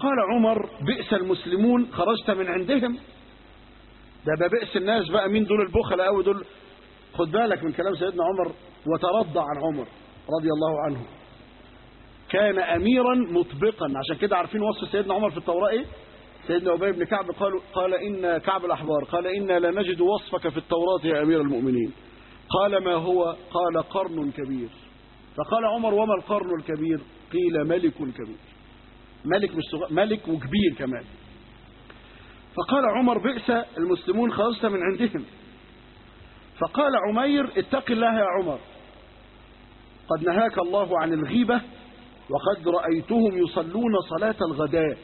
فقال عمر بئس المسلمون خرجت من عندهم ده ده بئس الناس بقى مين دول البخلاء قوي دول خد بالك من كلام سيدنا عمر وترضى عن عمر رضي الله عنه كان اميرا مطبقا عشان كده عارفين وصف سيدنا عمر في التوراة ايه سيدنا ابي بن كعب قال قال ان كعب الاحبار قال انا لا نجد وصفك في التوراة يا امير المؤمنين قال ما هو قال قرن كبير فقال عمر وما القرن الكبير قيل ملك كبير ملك مش صغير ملك وكبير كمان فقال عمر بئس المسلمون خرجت من عندهم فقال عمير اتق الله يا عمر قد نهاك الله عن الغيبة وقد رأيتهم يصلون صلاة الغداء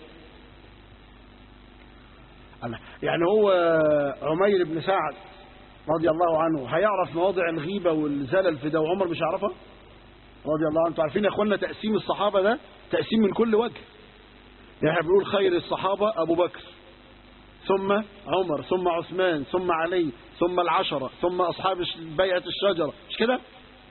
الله. يعني هو عمير بن سعد رضي الله عنه هيعرف مواضع الغيبة والزلل في ده وعمر مش هيعرفها رضي الله عنه انتوا عارفين يا اخوانا تقسيم الصحابة ده تقسيم من كل وجه يعني احنا بنقول خير الصحابة أبو بكر ثم عمر ثم عثمان ثم علي ثم العشرة ثم أصحاب بيعة الشجرة مش كده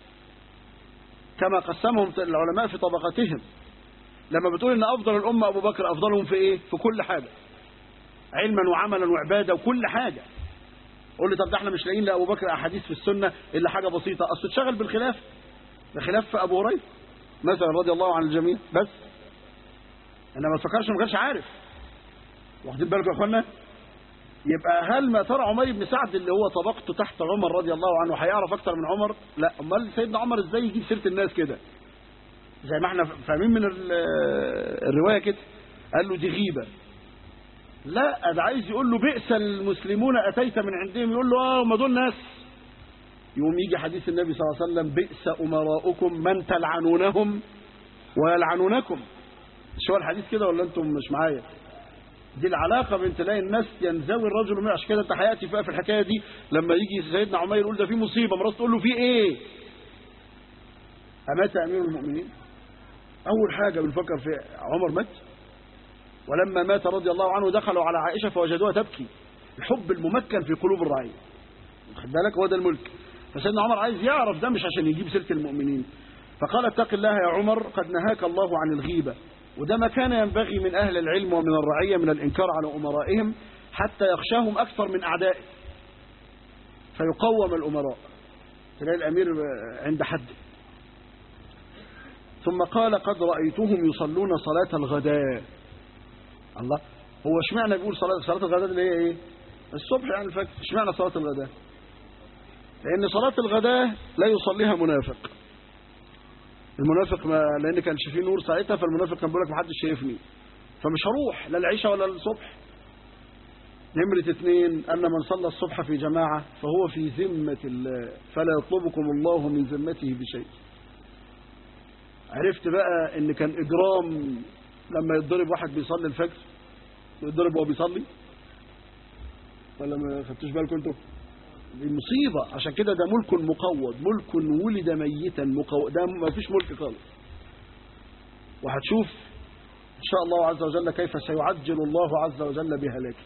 كما قسمهم العلماء في طبقاتهم لما بتقول ان افضل الامه ابو بكر افضلهم في ايه في كل حاجه علما وعملا وعباده وكل حاجه قول لي طب ده احنا مش لاقيين لابو بكر احاديث في السنه الا حاجه بسيطه اصل اتشغل بالخلاف بخلاف في ابو هريره مثلا رضي الله عن الجميع بس انا ما تفكرش ما كانش عارف واخدين بالكم يا اخوانا يبقى هل ما ترى عمر بن سعد اللي هو طبقته تحت عمر رضي الله عنه هيعرف اكتر من عمر لا امال سيدنا عمر ازاي يجيب سيره الناس كده زي ما احنا فاهمين من الروايه كده قال له دي غيبه لا ده عايز يقول له بئس المسلمون اتيت من عندهم يقول له اه هم دول ناس يقوم يجي حديث النبي صلى الله عليه وسلم بئس امراؤكم من تلعنونهم ويلعنونكم مش هو الحديث كده ولا انتم مش معايا دي العلاقه بين تلاقي الناس ينزوي الرجل منه عشان كده انت هياتي بقى في الحكايه دي لما يجي سيدنا عمير يقول ده في مصيبه مراته تقول له في ايه امات امير المؤمنين اول حاجه بنفكر في عمر مات ولما مات رضي الله عنه دخلوا على عائشه فوجدوها تبكي الحب الممكن في قلوب الرعيه خد بالك هو ده الملك فسيدنا عمر عايز يعرف ده مش عشان يجيب سيره المؤمنين فقال اتق الله يا عمر قد نهاك الله عن الغيبه وده ما كان ينبغي من أهل العلم ومن الرعية من الإنكار على أمرائهم حتى يخشاهم أكثر من أعدائه فيقوم الأمراء تلاقي الأمير عند حد ثم قال قد رأيتهم يصلون صلاة الغداء الله هو اشمعنى بيقول صلاة صلاة الغداء اللي هي ايه الصبح يعني الفجر اشمعنى صلاة الغداء لأن صلاة الغداء لا يصليها منافق المنافق ما لان كانش فيه نور ساعتها فالمنافق كان بيقول لك محدش شايفني فمش هروح لا العشاء ولا الصبح نمرة اثنين أن من صلى الصبح في جماعة فهو في ذمة الله فلا يطلبكم الله من ذمته بشيء عرفت بقى ان كان اجرام لما يتضرب واحد بيصلي الفجر يتضرب وهو بيصلي ولا ما خدتوش بالكم انتوا دي مصيبة عشان كده ده ملك مقوض ملك ولد ميتا مقوض ده ما فيش ملك خالص وهتشوف إن شاء الله عز وجل كيف سيعجل الله عز وجل بهلاكه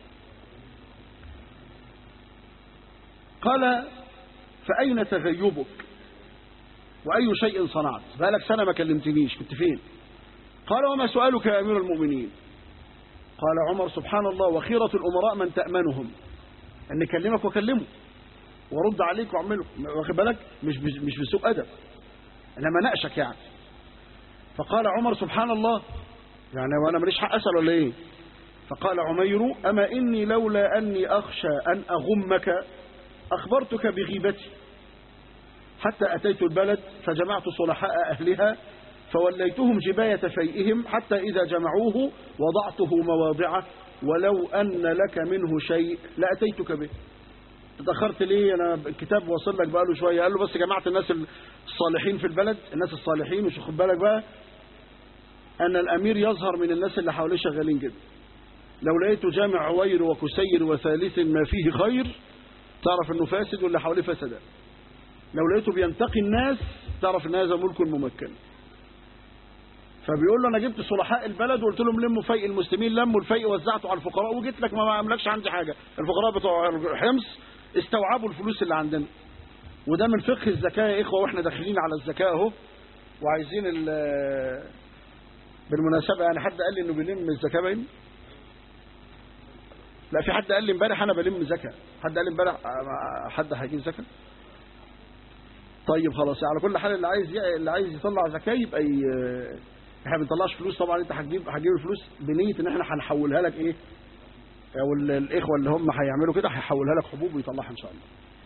قال فأين تغيبك وأي شيء صنعت بقالك سنة ما كلمتنيش كنت فين قال وما سؤالك يا أمير المؤمنين قال عمر سبحان الله وخيرة الأمراء من تأمنهم أن كلمك وكلمه ورد عليك واعمله واخد بالك مش مش بسوء ادب انما ناقشك يعني فقال عمر سبحان الله يعني وانا ماليش حق اسال ولا ايه فقال عمير اما اني لولا اني اخشى ان اغمك اخبرتك بغيبتي حتى اتيت البلد فجمعت صلحاء اهلها فوليتهم جباية فيئهم حتى إذا جمعوه وضعته مواضعه ولو أن لك منه شيء لأتيتك به تأخرت ليه أنا الكتاب وصل لك بقاله شوية قال له بس جماعة الناس الصالحين في البلد الناس الصالحين مش خد بالك بقى أن الأمير يظهر من الناس اللي حواليه شغالين كده لو لقيته جامع عوير وكسير وثالث ما فيه خير تعرف أنه فاسد واللي حواليه فسدا لو لقيته بينتقي الناس تعرف أن هذا ملك ممكن فبيقول له انا جبت صلحاء البلد وقلت لهم لموا فيء المسلمين لموا الفيء وزعته على الفقراء وجيت لك ما املكش عندي حاجه الفقراء بتوع حمص استوعبوا الفلوس اللي عندنا وده من فقه الزكاه يا اخوه واحنا داخلين على الزكاه اهو وعايزين بالمناسبة يعني حد قال لي انه بيلم الزكاة باين لا في حد قال لي امبارح انا بلم زكاة حد قال لي امبارح آه، حد هيجيب زكاة طيب خلاص على كل حال اللي عايز اللي عايز يطلع زكاة يبقى ي... احنا ما بنطلعش فلوس طبعا انت هتجيب هتجيب الفلوس بنية ان احنا هنحولها لك ايه او ال- الاخوة اللي هم هيعملوا كده هيحولها لك حبوب ويطلعها ان شاء الله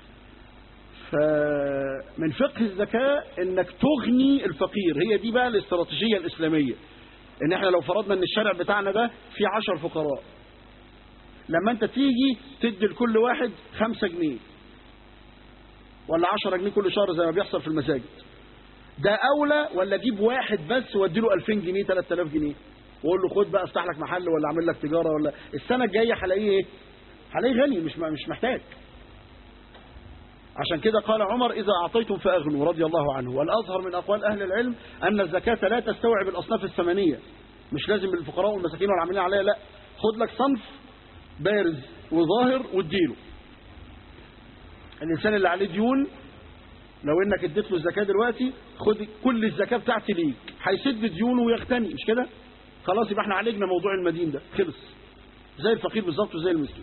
فمن فقه الزكاة انك تغني الفقير هي دي بقى الاستراتيجية الاسلامية ان احنا لو فرضنا ان الشارع بتاعنا ده فيه عشر فقراء لما انت تيجي تدي لكل واحد خمسة جنيه ولا عشرة جنيه كل شهر زي ما بيحصل في المساجد ده اولى ولا اجيب واحد بس وادي له 2000 جنيه 3000 جنيه واقول له خد بقى افتح لك محل ولا اعمل لك تجاره ولا السنه الجايه هلاقيه ايه هلاقيه غني مش مش محتاج عشان كده قال عمر إذا أعطيتم فأغنوا رضي الله عنه والأظهر من أقوال أهل العلم أن الزكاة لا تستوعب الأصناف الثمانية مش لازم الفقراء والمساكين والعاملين عليها لا خد لك صنف بارز وظاهر واديله الإنسان اللي عليه ديون لو انك اديت له الزكاه دلوقتي خد كل الزكاه بتاعتي ليك هيسد ديونه ويغتني مش كده خلاص يبقى احنا عالجنا موضوع المدين ده خلص زي الفقير بالظبط وزي المسكين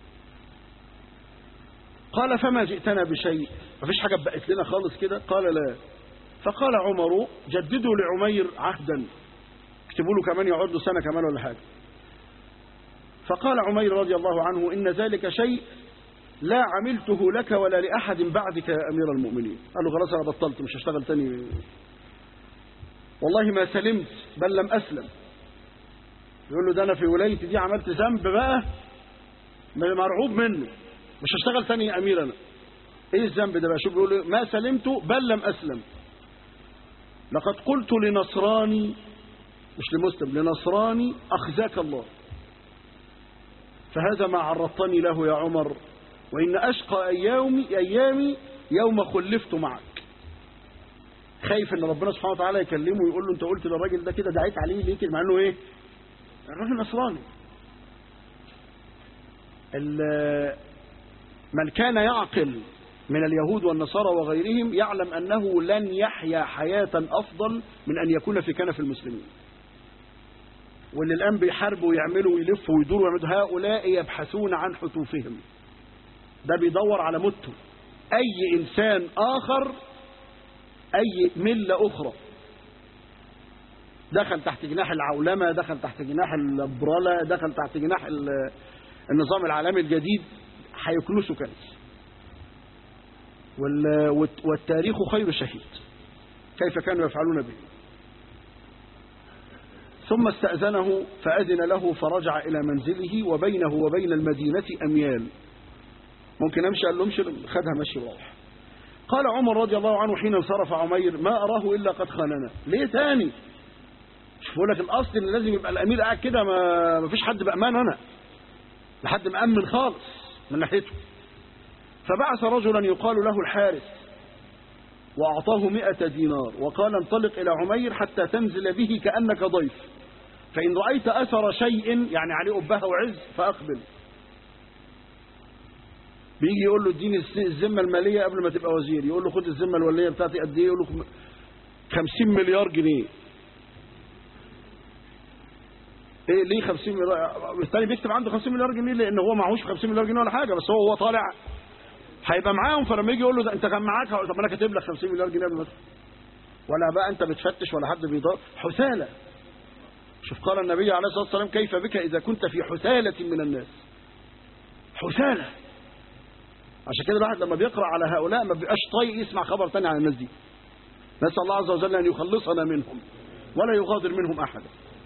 قال فما جئتنا بشيء مفيش حاجه بقت لنا خالص كده قال لا فقال عمر جددوا لعمير عهدا اكتبوا له كمان يقعد له سنه كمان ولا حاجه فقال عمير رضي الله عنه ان ذلك شيء لا عملته لك ولا لأحد بعدك يا أمير المؤمنين قال له خلاص أنا بطلت مش هشتغل تاني والله ما سلمت بل لم أسلم يقول له ده أنا في ولايتي دي عملت ذنب بقى مرعوب منه مش هشتغل تاني يا أمير أنا إيه الذنب ده بقى شوف بيقول له ما سلمت بل لم أسلم لقد قلت لنصراني مش لمسلم لنصراني أخزاك الله فهذا ما عرضتني له يا عمر وإن أشقى أيامي, أيامي يوم خلفت معك خايف ان ربنا سبحانه وتعالى يكلمه ويقول له انت قلت للراجل ده كده دعيت عليه ليه كده مع انه ايه الراجل نصراني من كان يعقل من اليهود والنصارى وغيرهم يعلم انه لن يحيا حياة افضل من ان يكون في كنف المسلمين واللي الان بيحاربوا ويعملوا ويلفوا ويدوروا ويعملوا هؤلاء يبحثون عن حتوفهم ده بيدور على موته اي انسان اخر اي ملة اخرى دخل تحت جناح العولمة دخل تحت جناح البرالة دخل تحت جناح النظام العالمي الجديد هيكنسوا كنس والتاريخ خير شهيد كيف كانوا يفعلون به ثم استأذنه فأذن له فرجع إلى منزله وبينه وبين المدينة أميال ممكن أمشي قال له امشي خدها مشي وراح قال عمر رضي الله عنه حين انصرف عمير ما أراه إلا قد خاننا ليه تاني شوف بقول لك الأصل إن لازم يبقى الأمير قاعد كده ما, ما فيش حد بأمان أنا لحد مأمن خالص من ناحيته فبعث رجلا يقال له الحارث وأعطاه مئة دينار وقال انطلق إلى عمير حتى تنزل به كأنك ضيف فإن رأيت أثر شيء يعني عليه أبهة وعز فأقبل بيجي يقول له اديني الذمه الماليه قبل ما تبقى وزير يقول له خد الذمه الماليه بتاعتي قد ايه يقول له 50 مليار جنيه ايه ليه 50 مليار الثاني بيكتب عنده 50 مليار جنيه لان هو معهوش 50 مليار جنيه ولا حاجه بس هو هو طالع هيبقى معاهم فلما يجي يقول له ده انت كان معاك طب انا كاتب لك 50 مليار جنيه قبل ما ولا بقى انت بتفتش ولا حد بيضاء حثاله شوف قال النبي عليه الصلاه والسلام كيف بك اذا كنت في حثاله من الناس حثاله عشان كده الواحد لما بيقرأ على هؤلاء ما بيبقاش طايق يسمع خبر تاني عن الناس دي نسأل الله عز وجل أن يخلصنا منهم ولا يغادر منهم أحدا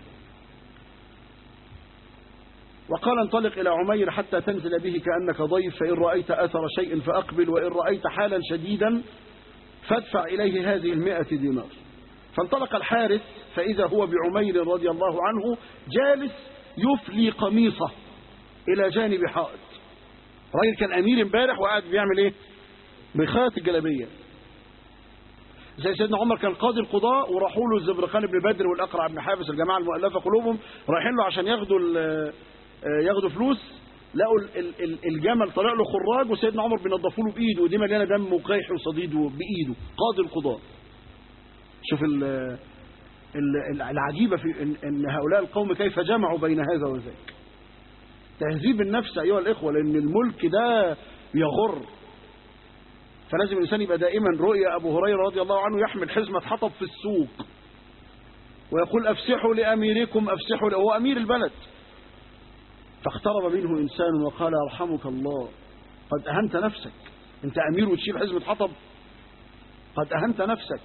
وقال انطلق إلى عمير حتى تنزل به كأنك ضيف فإن رأيت أثر شيء فأقبل وإن رأيت حالا شديدا فادفع إليه هذه المئة دينار فانطلق الحارث فإذا هو بعمير رضي الله عنه جالس يفلي قميصه إلى جانب حائط راجل كان امير امبارح وقاعد بيعمل ايه بيخيط الجلابيه زي سيدنا عمر كان قاضي القضاء وراحوا له الزبرقان بن بدر والاقرع بن حابس الجماعه المؤلفه قلوبهم رايحين له عشان ياخدوا ياخدوا فلوس لقوا الجمل طلع له خراج وسيدنا عمر بينضفوا له بايده ودي مليانه دم وقيح وصديد بايده قاضي القضاء شوف ال- ال- العجيبة في إن, إن هؤلاء القوم كيف جمعوا بين هذا وذاك تهذيب النفس أيها الإخوة لأن الملك ده يغر فلازم الإنسان يبقى دائما رؤيا أبو هريرة رضي الله عنه يحمل حزمة حطب في السوق ويقول أفسحوا لأميركم أفسحوا ل... هو أمير البلد فاقترب منه إنسان وقال أرحمك الله قد أهنت نفسك أنت أمير وتشيل حزمة حطب قد أهنت نفسك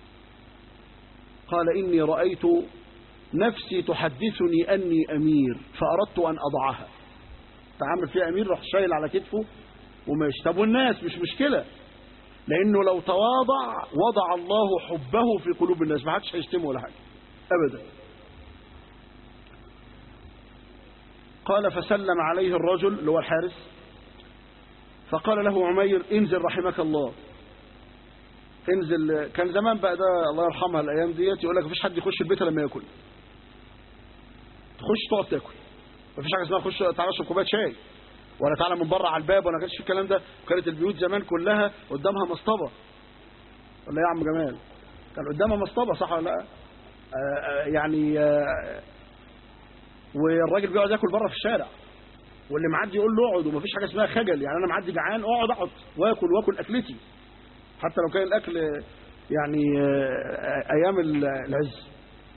قال إني رأيت نفسي تحدثني أني أمير فأردت أن أضعها تعمل فيها أمير راح شايل على كتفه وماشي طب والناس مش مشكلة لأنه لو تواضع وضع الله حبه في قلوب الناس ما حدش هيشتمه ولا حاجة أبدا قال فسلم عليه الرجل اللي هو الحارس فقال له عمير انزل رحمك الله انزل كان زمان بقى ده الله يرحمها الايام ديت يقول لك مفيش حد يخش البيت لما ياكل تخش تقعد تاكل مفيش حاجه اسمها خش تعالى اشرب كوبايه شاي ولا تعالى من بره على الباب ولا كانش في الكلام ده وكانت البيوت زمان كلها قدامها مصطبه ولا إيه يا عم جمال كان قدامها مصطبه صح ولا لا آه، آه، يعني آه، والراجل بيقعد ياكل بره في الشارع واللي معدي يقول له اقعد ومفيش حاجه اسمها خجل يعني انا معدي جعان اقعد اقعد واكل واكل اكلتي حتى لو كان الاكل يعني آه، ايام العز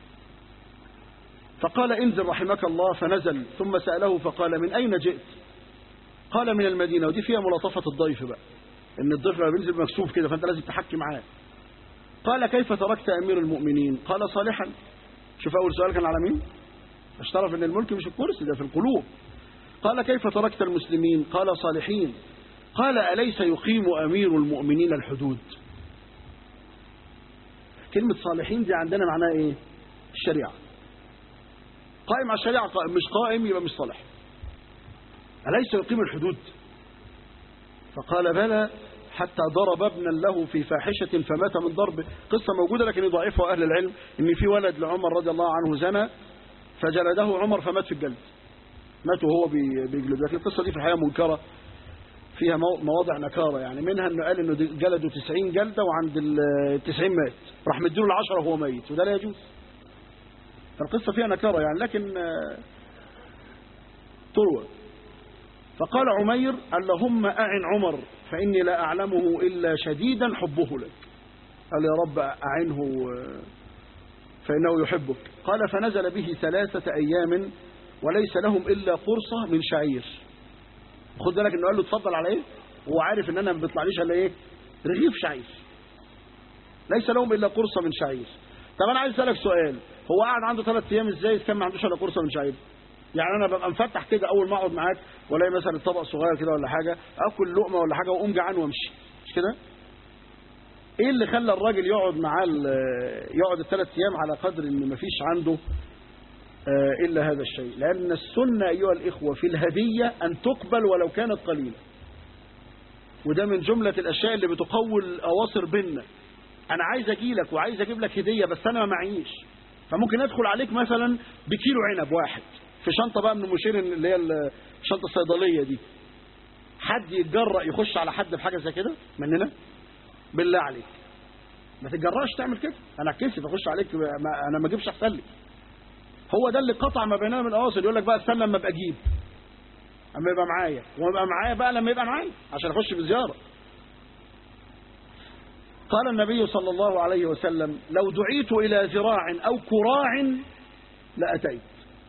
فقال انزل رحمك الله فنزل ثم ساله فقال من اين جئت قال من المدينه ودي فيها ملاطفه الضيف بقى ان الضيف لما بينزل مكسوف كده فانت لازم تحكي معاه قال كيف تركت امير المؤمنين قال صالحا شوف اول سؤال كان على مين اشترف ان الملك مش الكرسي ده في القلوب قال كيف تركت المسلمين قال صالحين قال أليس يقيم أمير المؤمنين الحدود كلمة صالحين دي عندنا معناها إيه الشريعة قائم على الشريعة قائم مش قائم يبقى مش صالح أليس يقيم الحدود فقال بلى حتى ضرب ابنا له في فاحشة فمات من ضربه قصة موجودة لكن يضعفها أهل العلم إن في ولد لعمر رضي الله عنه زنى فجلده عمر فمات في الجلد مات وهو بي- بيجلد لكن القصة دي في الحقيقة منكرة فيها مو- مواضع نكارة يعني منها انه قال انه دي- جلده 90 جلدة وعند ال 90 مات راح مديله العشرة وهو ميت وده لا يجوز فالقصة فيها نكارة يعني لكن آه، تروى فقال عمير اللهم أعن عمر فإني لا أعلمه إلا شديدا حبه لك قال يا رب أعنه آه، فإنه يحبك قال فنزل به ثلاثة أيام وليس لهم إلا قرصة من شعير خد بالك انه قال له اتفضل على ايه وهو عارف ان انا ما بيطلعليش الا ايه رغيف شعير ليس لهم الا قرصه من شعير طب انا عايز اسالك سؤال هو قاعد عنده ثلاث ايام ازاي إذا كان ما عندوش الا قرصه من شعير يعني انا ببقى مفتح كده اول ما اقعد معاك والاقي مثلا الطبق صغير كده ولا حاجه اكل لقمه ولا حاجه واقوم جعان وامشي مش كده ايه اللي خلى الراجل يقعد معاه ال- يقعد الثلاث ايام على قدر ان مفيش عنده آه، إلا هذا الشيء لأن السنة أيها الإخوة في الهدية أن تقبل ولو كانت قليلة وده من جملة الأشياء اللي بتقوي الأواصر بيننا أنا عايز أجي لك وعايز أجيب لك هدية بس أنا ما معيش فممكن أدخل عليك مثلا بكيلو عنب واحد في شنطة بقى من المشير اللي هي الشنطة الصيدلية دي حد يتجرأ يخش على حد بحاجة زي كده مننا بالله عليك ما تتجرأش تعمل كده أنا أكسف أخش عليك ما أنا ما أجيبش أحسن لي هو ده اللي قطع ما بيننا من الاواصر يقول لك بقى استنى لما ابقى اجيب اما يبقى معايا ويبقى معايا بقى لما يبقى معايا عشان اخش بزياره قال النبي صلى الله عليه وسلم لو دعيت الى ذراع او كراع لاتيت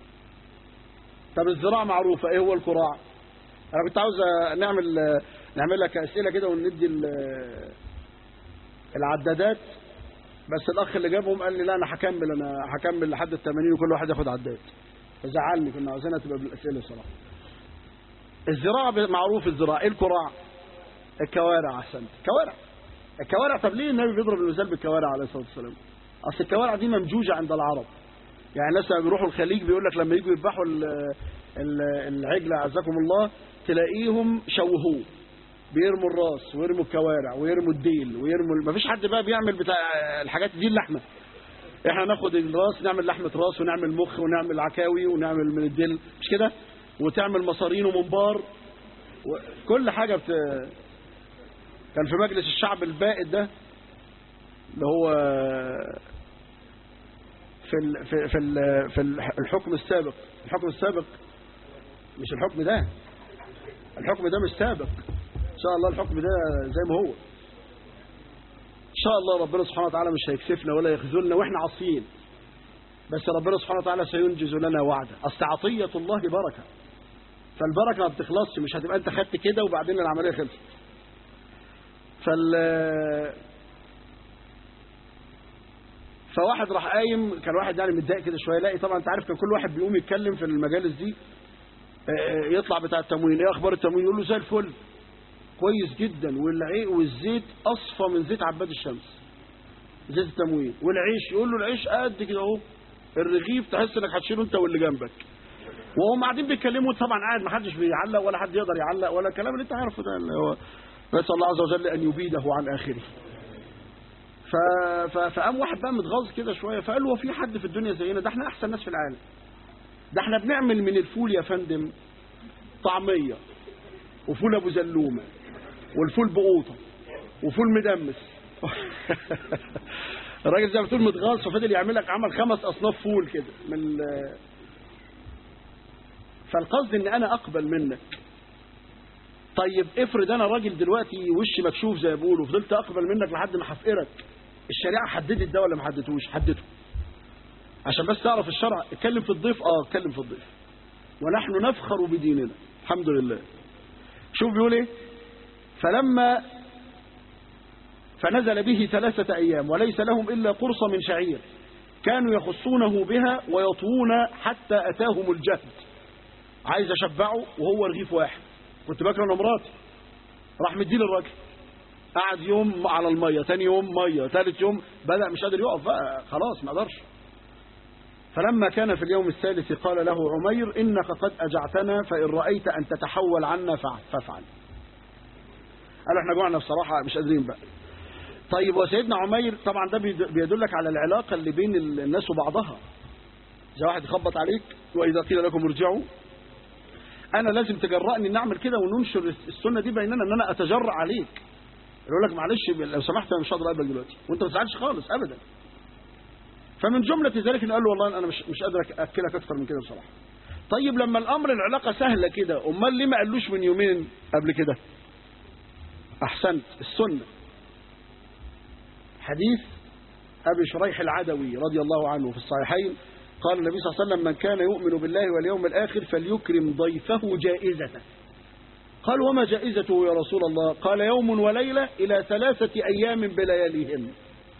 طب الذراع معروفه ايه هو الكراع انا كنت عاوز نعمل نعمل لك اسئله كده وندي ال- العدادات بس الاخ اللي جابهم قال لي لا انا هكمل انا هكمل لحد ال 80 وكل واحد ياخد عداد فزعلني كنا عاوزينها تبقى بالاسئله صراحه الزراعه معروف الزراعه ايه الكراع الكوارع احسنت كوارع الكوارع طب ليه النبي بيضرب المثال بالكوارع عليه الصلاه والسلام اصل الكوارع دي ممجوجه عند العرب يعني الناس لما بيروحوا الخليج بيقول لك لما يجوا يذبحوا ال- ال- العجل اعزكم الله تلاقيهم شوهوه بيرموا الراس ويرموا الكوارع ويرموا الديل ويرموا ال- مفيش حد بقى بيعمل بتاع الحاجات دي اللحمه احنا ناخد الراس نعمل لحمه راس ونعمل مخ ونعمل عكاوي ونعمل من الديل مش كده وتعمل مصارين ومنبار كل حاجه بت... كان في مجلس الشعب البائد ده اللي هو في ال في في, ال في الحكم السابق الحكم السابق مش الحكم ده الحكم ده مش سابق ان شاء الله الحكم ده زي ما هو ان شاء الله ربنا سبحانه وتعالى مش هيكسفنا ولا يخذلنا واحنا عاصيين بس ربنا سبحانه وتعالى سينجز لنا وعده اصل عطيه الله بركه فالبركه ما بتخلصش مش هتبقى انت خدت كده وبعدين العمليه خلصت فال فواحد راح قايم كان واحد يعني متضايق كده شويه لاقي طبعا انت عارف كان كل واحد بيقوم يتكلم في المجالس دي يطلع بتاع التموين ايه اخبار التموين يقول له زي الفل كويس جدا والعيق والزيت اصفى من زيت عباد الشمس زيت التموين والعيش يقول له العيش قد كده اهو الرغيف تحس انك هتشيله انت واللي جنبك وهم قاعدين بيتكلموا طبعا قاعد ما حدش بيعلق ولا حد يقدر يعلق ولا الكلام اللي انت عارفه ده اللي هو نسال الله عز وجل ان يبيده عن اخره ف... ف... فقام واحد بقى متغاظ كده شويه فقال له هو في حد في الدنيا زينا ده احنا احسن ناس في العالم ده احنا بنعمل من الفول يا فندم طعميه وفول ابو زلومه والفول بقوطه وفول مدمس الراجل زي ما تقول متغاظ ففضل يعمل لك عمل خمس اصناف فول كده من فالقصد ان انا اقبل منك طيب افرض انا راجل دلوقتي وشي مكشوف زي ما بيقولوا فضلت اقبل منك لحد ما هفقرك الشريعه حددت ده ولا ما حددتوش حددته عشان بس تعرف الشرع اتكلم في الضيف اه اتكلم في الضيف ونحن نفخر بديننا الحمد لله شوف بيقول ايه فلما فنزل به ثلاثة أيام وليس لهم إلا قرص من شعير كانوا يخصونه بها ويطوون حتى أتاهم الجهد عايز أشبعه وهو رغيف واحد كنت باكله أنا مراتي راح مديه للراجل قعد يوم على المية تاني يوم مية ثالث يوم بدأ مش قادر يقف بقى خلاص ما قدرش فلما كان في اليوم الثالث قال له عمير إنك قد أجعتنا فإن رأيت أن تتحول عنا فافعل قالوا احنا جوعنا بصراحة مش قادرين بقى طيب وسيدنا عمير طبعا ده بيدلك على العلاقة اللي بين الناس وبعضها زي واحد يخبط عليك وإذا قيل لكم ارجعوا أنا لازم تجرأني إن أعمل كده وننشر السنة دي بيننا إن أنا أتجرأ عليك يقول لك معلش لو سمحت أنا مش هقدر أقابلك دلوقتي وأنت ما تزعلش خالص أبدا فمن جملة ذلك إن قال له والله أنا مش مش قادر أكلك أكثر من كده بصراحة طيب لما الأمر العلاقة سهلة كده أمال ليه ما قالوش من يومين قبل كده أحسنت السنة حديث أبي شريح العدوي رضي الله عنه في الصحيحين قال النبي صلى الله عليه وسلم من كان يؤمن بالله واليوم الآخر فليكرم ضيفه جائزته قال وما جائزته يا رسول الله قال يوم وليلة إلى ثلاثة أيام بلياليهم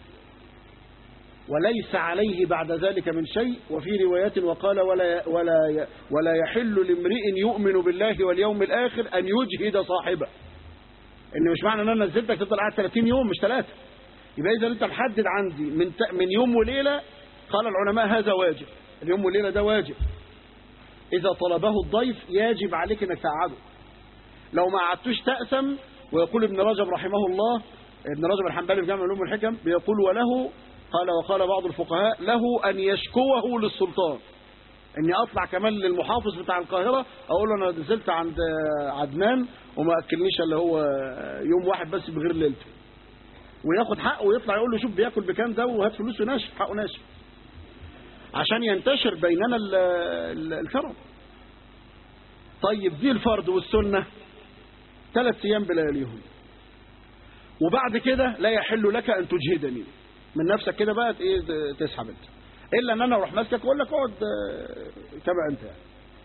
وليس عليه بعد ذلك من شيء وفي روايات وقال ولا, ولا, ولا يحل لامرئ يؤمن بالله واليوم الآخر أن يجهد صاحبه إن مش معنى أن أنا نزلتك تفضل قاعد 30 يوم مش ثلاثة يبقى إذا أنت محدد عندي من من يوم وليلة قال العلماء هذا واجب اليوم والليلة ده واجب إذا طلبه الضيف يجب عليك أنك تقعده لو ما قعدتوش تأثم ويقول ابن رجب رحمه الله ابن رجب الحنبلي في جامع العلوم والحكم بيقول وله قال وقال بعض الفقهاء له أن يشكوه للسلطان اني اطلع كمان للمحافظ بتاع القاهرة اقول له انا نزلت عند عدنان وما اكلنيش الا هو يوم واحد بس بغير ليلته وياخد حقه ويطلع يقول له شوف بياكل بكام ده وهات فلوسه ناشف حقه ناشف عشان ينتشر بيننا الكرم طيب دي الفرض والسنة ثلاث ايام بلياليهم وبعد كده لا يحل لك ان تجهدني من نفسك كده بقى ايه تسحب انت الا ان انا اروح ماسكك واقول لك اقعد تبع انت يعني.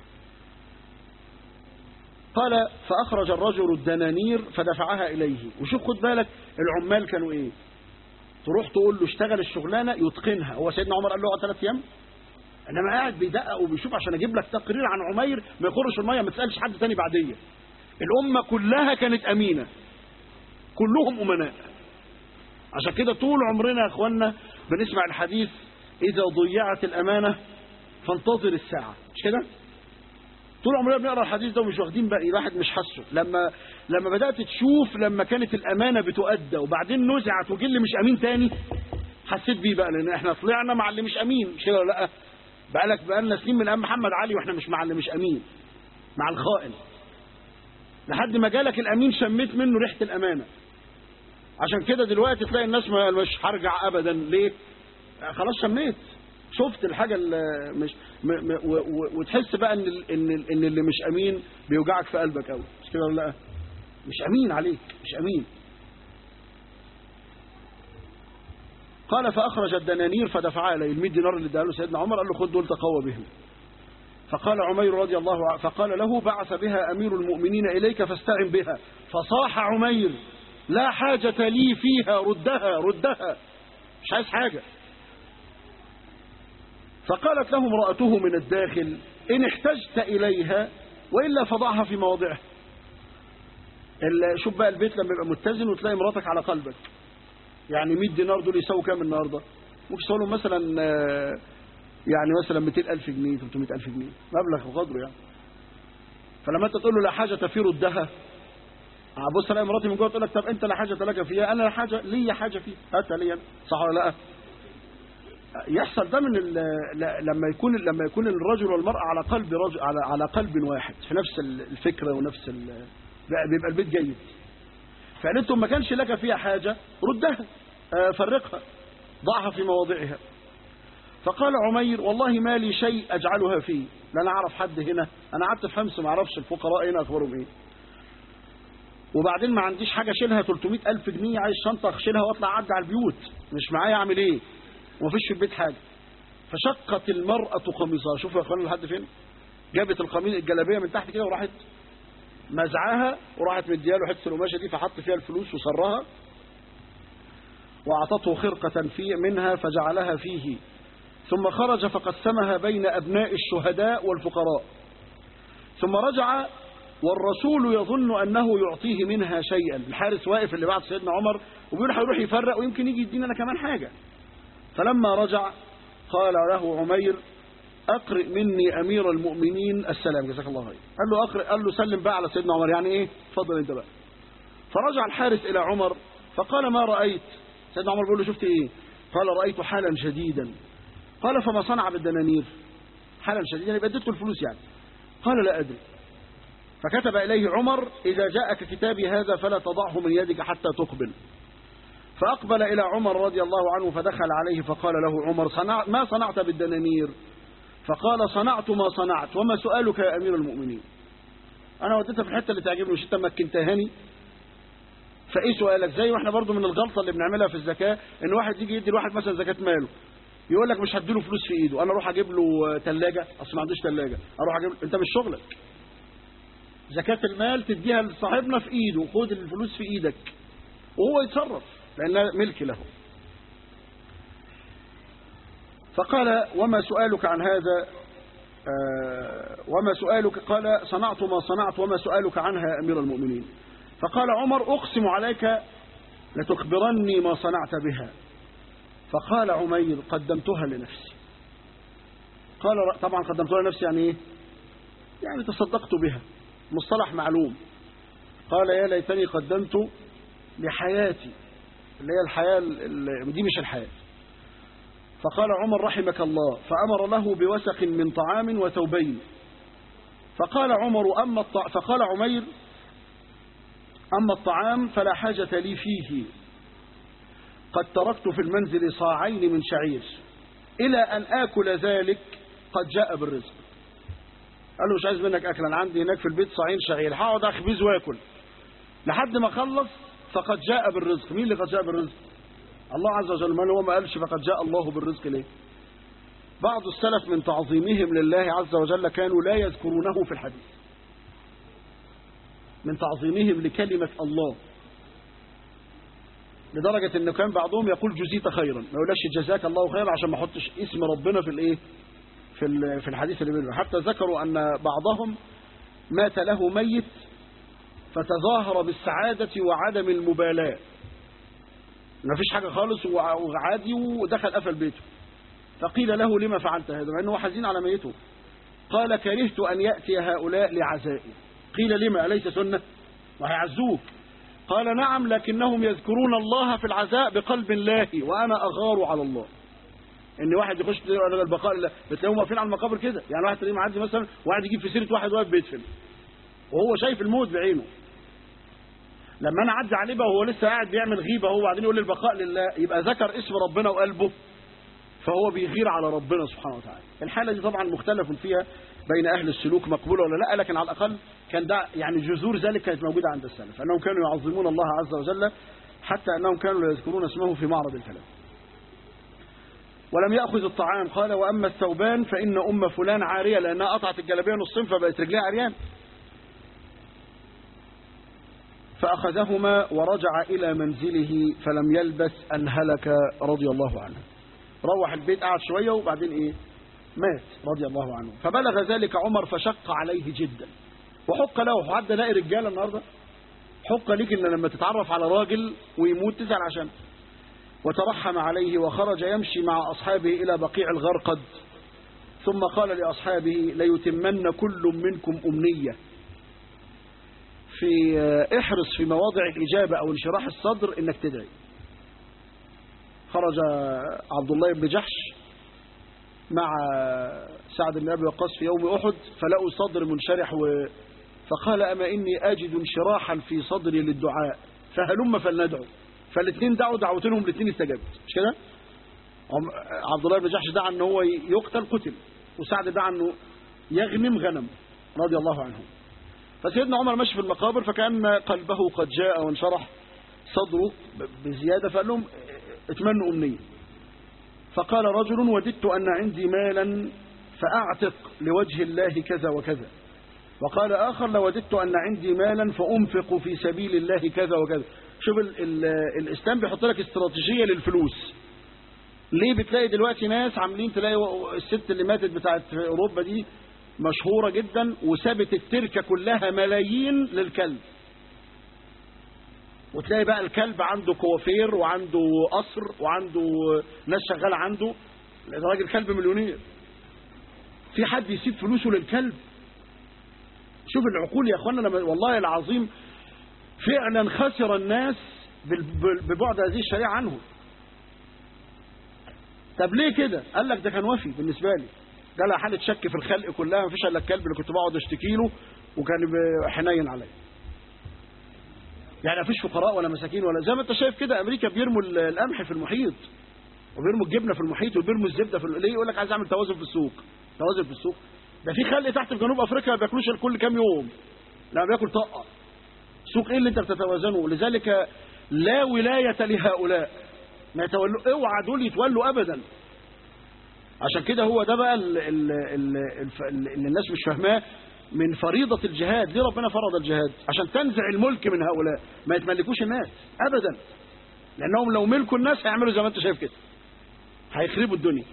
قال فاخرج الرجل الدنانير فدفعها اليه وشوف خد بالك العمال كانوا ايه تروح تقول له اشتغل الشغلانه يتقنها هو سيدنا عمر قال له اقعد ثلاث ايام انما قاعد بيدقق وبيشوف عشان اجيب لك تقرير عن عمير ما يخرش الميه ما تسالش حد تاني بعديه الامه كلها كانت امينه كلهم امناء عشان كده طول عمرنا يا اخوانا بنسمع الحديث اذا ضيعت الامانه فانتظر الساعه مش كده طول عمرنا بنقرا الحديث ده ومش واخدين بقى الواحد مش حاسه لما لما بدات تشوف لما كانت الامانه بتؤدى وبعدين نزعت وجه اللي مش امين تاني حسيت بيه بقى لان احنا طلعنا مع اللي مش امين مش كده ولا لا بقى لك بقى لنا سنين من ايام محمد علي واحنا مش مع اللي مش امين مع الخائن لحد ما جالك الامين شميت منه ريحه الامانه عشان كده دلوقتي تلاقي الناس مش هرجع ابدا ليه خلاص شميت شفت الحاجة اللي مش م م و و وتحس بقى ان ال- ان ال- ان اللي مش امين بيوجعك في قلبك قوي مش كده ولا لا مش امين عليك مش امين قال فاخرج الدنانير فدفعها اليه ال 100 دينار اللي اداها له سيدنا عمر قال له خد دول تقوى بهم فقال عمير رضي الله عنه فقال له بعث بها امير المؤمنين اليك فاستعن بها فصاح عمير لا حاجة لي فيها ردها ردها مش عايز حاجة فقالت له امرأته من الداخل إن احتجت إليها وإلا فضعها في مواضعها ال- شوف بقى البيت لما يبقى متزن وتلاقي مراتك على قلبك يعني 100 دينار دول يساووا كام النهارده ممكن يساووا لهم مثلا آه، يعني مثلا 200000 جنيه 300000 جنيه مبلغ وقدره يعني فلما انت تقول له لا حاجه في ردها بص الاقي مراتي من جوه تقول لك طب انت لا حاجه لك فيها انا لا حاجه ليا حاجه فيها هاتها ليا أنا. صح ولا لا يحصل ده من ال- ل- لما يكون لما يكون الرجل والمراه على قلب رجل على على قلب واحد في نفس ال- الفكره ونفس ال- بقى- بيبقى البيت جيد فقالت له ما كانش لك فيها حاجه ردها آه، فرقها ضعها في مواضعها فقال عمير والله ما لي شيء اجعلها فيه لا انا اعرف حد هنا انا قعدت في حمص ما اعرفش الفقراء هنا اخبارهم ايه وبعدين ما عنديش حاجه اشيلها 300 الف جنيه عايز شنطه اشيلها واطلع اعدي على البيوت مش معايا اعمل ايه ومفيش في البيت حاجه فشقت المراه قميصها شوفوا يا اخوانا لحد فين جابت القميص الجلابيه من تحت كده وراحت مزعاها وراحت مدياله حته القماشه دي فحط فيها الفلوس وسرها واعطته خرقه في منها فجعلها فيه ثم خرج فقسمها بين ابناء الشهداء والفقراء ثم رجع والرسول يظن انه يعطيه منها شيئا الحارس واقف اللي بعد سيدنا عمر وبيقول هيروح يفرق ويمكن يجي يدينا انا كمان حاجه فلما رجع قال له عمير اقرئ مني امير المؤمنين السلام جزاك الله خير قال له اقرئ قال له سلم بقى على سيدنا عمر يعني ايه اتفضل انت بقى فرجع الحارس الى عمر فقال ما رايت سيدنا عمر بيقول له شفت ايه قال رايت حالا شديدا قال فما صنع بالدنانير حالا شديدا يبقى اديته الفلوس يعني قال لا ادري فكتب إليه عمر إذا جاءك كتابي هذا فلا تضعه من يدك حتى تقبل فأقبل إلى عمر رضي الله عنه فدخل عليه فقال له عمر صنع ما صنعت بالدنانير فقال صنعت ما صنعت وما سؤالك يا أمير المؤمنين أنا وديتها في الحتة اللي تعجبني مش أنت مكنتهاني فإيه سؤالك زي واحنا برضو من الغلطة اللي بنعملها في الزكاة إن واحد يجي يدي لواحد مثلا زكاة ماله يقول لك مش هديله فلوس في ايده انا اروح اجيب له ثلاجه اصل ما عندوش ثلاجه اروح اجيب له انت مش شغلك زكاة المال تديها لصاحبنا في ايده خد الفلوس في ايدك وهو يتصرف لانها ملك له فقال وما سؤالك عن هذا آه وما سؤالك قال صنعت ما صنعت وما سؤالك عنها يا امير المؤمنين فقال عمر اقسم عليك لتخبرني ما صنعت بها فقال عمير قدمتها لنفسي قال طبعا قدمتها لنفسي يعني ايه يعني تصدقت بها مصطلح معلوم قال يا ليتني قدمت لحياتي اللي هي الحياة ال- دي مش الحياة فقال عمر رحمك الله فأمر له بوسق من طعام وثوبين فقال عمر أما الط... فقال عمير أما الطعام فلا حاجة لي فيه قد تركت في المنزل صاعين من شعير إلى أن آكل ذلك قد جاء بالرزق قال له مش عايز منك أكل أنا عندي هناك في البيت صاعين شعير هقعد أخبز وآكل لحد ما أخلص فقد جاء بالرزق مين اللي قد جاء بالرزق الله عز وجل ما هو ما قالش فقد جاء الله بالرزق ليه بعض السلف من تعظيمهم لله عز وجل كانوا لا يذكرونه في الحديث من تعظيمهم لكلمة الله لدرجة انه كان بعضهم يقول جزيت خيرا ما يقولش جزاك الله خيرا عشان ما احطش اسم ربنا في الايه في ال- في الحديث اللي بينه حتى ذكروا ان بعضهم مات له ميت فتظاهر بالسعادة وعدم المبالاة ما فيش حاجة خالص وع- وعادي ودخل قفل بيته فقيل له لما فعلت هذا مع انه هو حزين على ميته قال كرهت ان يأتي هؤلاء لعزائي قيل لما أليس سنة وهيعزوك قال نعم لكنهم يذكرون الله في العزاء بقلب الله وأنا أغار على الله ان واحد يخش على البقاء لا بتلاقيهم واقفين على المقابر كده يعني واحد تلاقيه معدي مثلا واحد يجيب في سيره واحد واقف بيدفن وهو شايف الموت بعينه لما انا اعدي عليه بقى وهو لسه قاعد بيعمل غيبه هو وبعدين يقول لي البقاء لله يبقى ذكر اسم ربنا وقلبه فهو بيغير على ربنا سبحانه وتعالى الحالة دي طبعا مختلف فيها بين أهل السلوك مقبولة ولا لا لكن على الأقل كان ده يعني جذور ذلك كانت موجودة عند السلف أنهم كانوا يعظمون الله عز وجل حتى أنهم كانوا لا يذكرون اسمه في معرض الكلام ولم يأخذ الطعام قال وأما الثوبان فإن أم فلان عارية لأنها قطعت الجلابية نصين فبقت رجليها عريان فأخذهما ورجع إلى منزله فلم يلبس أن هلك رضي الله عنه روح البيت قعد شوية وبعدين إيه مات رضي الله عنه فبلغ ذلك عمر فشق عليه جدا وحق له حد لاقي رجاله النهارده حق ليك ان لما تتعرف على راجل ويموت تزعل عشان وترحم عليه وخرج يمشي مع اصحابه الى بقيع الغرقد ثم قال لاصحابه ليتمن كل منكم امنيه في احرص في مواضع الاجابه او انشراح الصدر انك تدعي خرج عبد الله بن جحش مع سعد بن ابي وقاص في يوم احد فلقوا صدر منشرح و... فقال اما اني اجد انشراحا في صدري للدعاء فهلم فلندعو فالاثنين دعوا دعوتهم الاثنين استجابت مش كده عبد الله بن جحش دعا ان هو يقتل قتل وسعد دعا انه يغنم غنم رضي الله عنهم فسيدنا عمر مشي في المقابر فكان قلبه قد جاء وانشرح صدره بزياده فقال لهم اتمنوا امنيه فقال رجل وددت أن عندي مالا فأعتق لوجه الله كذا وكذا وقال آخر لوددت أن عندي مالا فأنفق في سبيل الله كذا وكذا شوف ال ال الإسلام بيحط لك استراتيجية للفلوس ليه بتلاقي دلوقتي ناس عاملين تلاقي الست اللي ماتت بتاعت أوروبا دي مشهورة جدا وسابت التركة كلها ملايين للكلب وتلاقي بقى الكلب عنده كوافير وعنده قصر وعنده ناس شغاله عنده راجل كلب مليونير في حد يسيب فلوسه للكلب شوف العقول يا اخوانا لما والله العظيم فعلا خسر الناس ببعد هذه الشريعه عنه طب ليه كده قال لك ده كان وفي بالنسبه لي جالها حاله شك في الخلق كلها ما فيش الا الكلب اللي كنت بقعد اشتكي له وكان حنين عليا يعني مفيش فقراء ولا مساكين ولا زي ما انت شايف كده امريكا بيرموا القمح في المحيط وبيرموا الجبنه في المحيط وبيرموا الزبده في ليه يقول لك عايز اعمل توازن في السوق توازن في السوق ده في خلق تحت في جنوب افريقيا ما بياكلوش كل كام يوم لا بياكل طقه سوق ايه اللي انت بتتوازنه لذلك لا ولايه لهؤلاء ما يتولوا اوعى دول يتولوا ابدا عشان كده هو ده بقى اللي, اللي الناس مش فاهماه من فريضة الجهاد ليه ربنا فرض الجهاد عشان تنزع الملك من هؤلاء ما يتملكوش الناس أبدا لأنهم لو ملكوا الناس هيعملوا زي ما أنت شايف كده هيخربوا الدنيا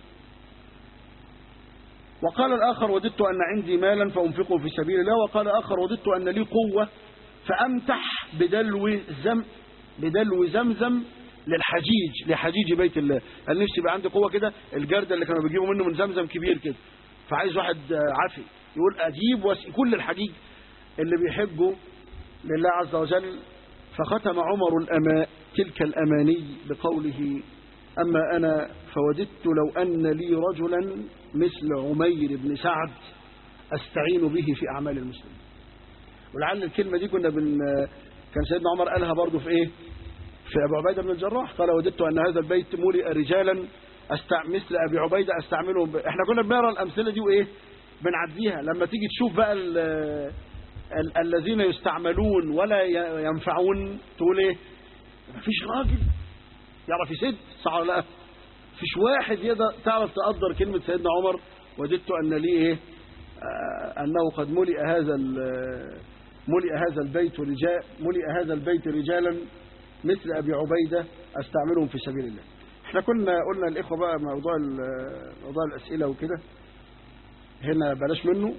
وقال الآخر وددت أن عندي مالا فأنفقه في سبيل الله وقال آخر وددت أن لي قوة فأمتح بدلو زم بدلو زمزم للحجيج لحجيج بيت الله قال نفسي يبقى عندي قوة كده الجردة اللي كانوا بيجيبوا منه من زمزم كبير كده فعايز واحد عافي يقول أجيب وس... كل الحجيج اللي بيحبوا لله عز وجل فختم عمر الأماء تلك الأماني بقوله أما أنا فوددت لو أن لي رجلا مثل عمير بن سعد أستعين به في أعمال المسلمين ولعل الكلمة دي كنا بن كان سيدنا عمر قالها برضه في إيه في أبو عبيدة بن الجراح قال وددت أن هذا البيت ملئ رجالا أستع... مثل أبي عبيدة أستعملهم ب... احنا كنا بنقرا الأمثلة دي وإيه بنعديها لما تيجي تشوف بقى ال... ال... الذين يستعملون ولا ينفعون تقول إيه مفيش راجل يعرف يسد صح ولا لا مفيش واحد يقدر تعرف تقدر كلمة سيدنا عمر وددت أن لي إيه آه أنه قد ملئ هذا ملئ هذا البيت رجال ملئ هذا البيت رجالا مثل أبي عبيدة أستعملهم في سبيل الله احنا كنا قلنا الإخوة بقى موضوع موضوع الأسئلة وكده هنا بلاش منه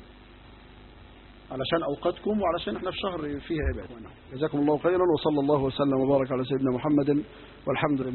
علشان أوقاتكم وعلشان احنا في شهر فيه عبادة جزاكم الله خيرا وصلى الله وسلم وبارك على سيدنا محمد والحمد لله